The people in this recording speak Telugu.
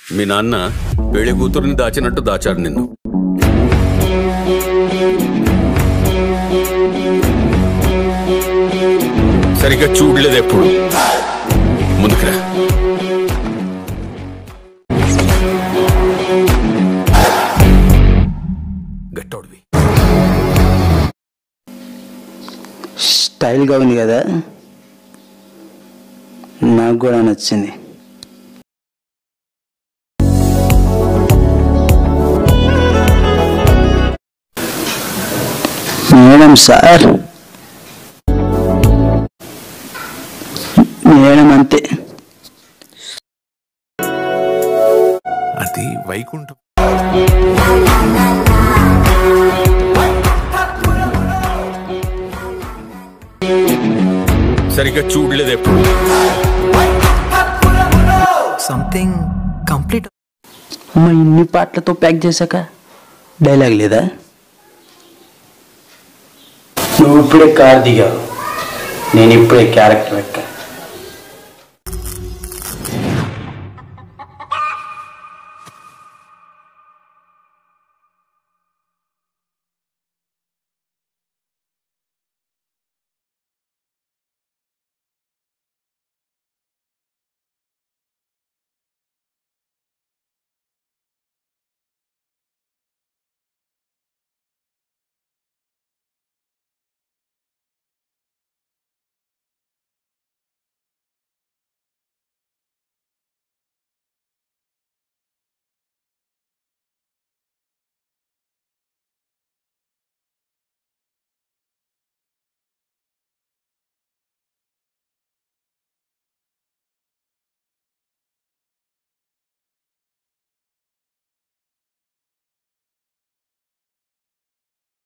మీ నాన్న పెళ్లి కూతురుని దాచినట్టు దాచాడు నిన్ను సరిగ్గా చూడలేదు ఎప్పుడు ముందుకురా గట్టోడివి స్టైల్గా ఉంది కదా నాకు కూడా నచ్చింది మేడం సార్ మేడం అంతే అది వైకుంఠం సరిగ్గా చూడలేదు ఎప్పుడు సంథింగ్ కంప్లీట్ అమ్మ ఇన్ని పాటలతో ప్యాక్ చేశాక డైలాగ్ లేదా నువ్వు ఇప్పుడే కార్ దిగావు నేను ఇప్పుడే క్యారెక్టర్ ఎక్కా